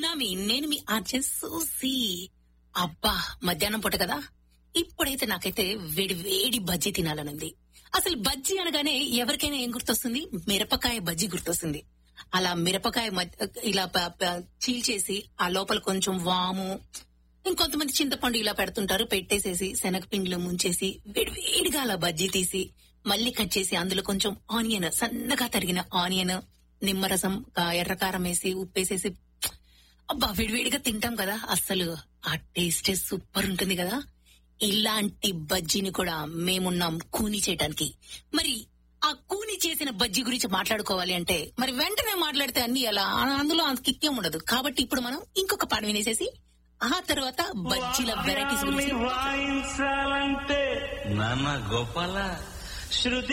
tsunami నేను మీ RJ సూసి అబ్బా మధ్యాహ్నం పూట కదా ఇప్పుడైతే నాకైతే వేడి వేడి బజ్జీ తినాలనుంది అసలు బజ్జీ అనగానే ఎవరికైనా ఏం గుర్తొస్తుంది మిరపకాయ బజ్జీ గుర్తొస్తుంది అలా మిరపకాయ మధ్య- ఇలా ప- ప- చీల్చేసి ఆ లోపల కొంచెం వాము ఇంకొంతమంది చింతపండు ఇలా పెడుతుంటారు పెట్టేసేసి శనగపిండిలో ముంచేసి వేడి వేడిగా అలా బజ్జీ తీసి మళ్ళీ కట్ చేసి అందులో కొంచెం ఆనియన్ సన్నగా తరిగిన ఆనియన్ నిమ్మరసం ఆ ఎర్రకారం వేసి ఉప్పేసేసి అబ్బా విడివిడిగా తింటాం కదా అస్సలు ఆ టేస్ట్ సూపర్ ఉంటుంది కదా ఇలాంటి బజ్జీని కూడా మేమున్నాం కూని చేయడానికి మరి ఆ కూని చేసిన బజ్జీ గురించి మాట్లాడుకోవాలి అంటే మరి వెంటనే మాట్లాడితే అన్ని అలా అందులో అంత కిక్కేం ఉండదు కాబట్టి ఇప్పుడు మనం ఇంకొక పాట వినేసేసి ఆ తర్వాత బజ్జీల వెరైటీస్ గురించి వాయించాలంటే నాన్న గోపాల శృతి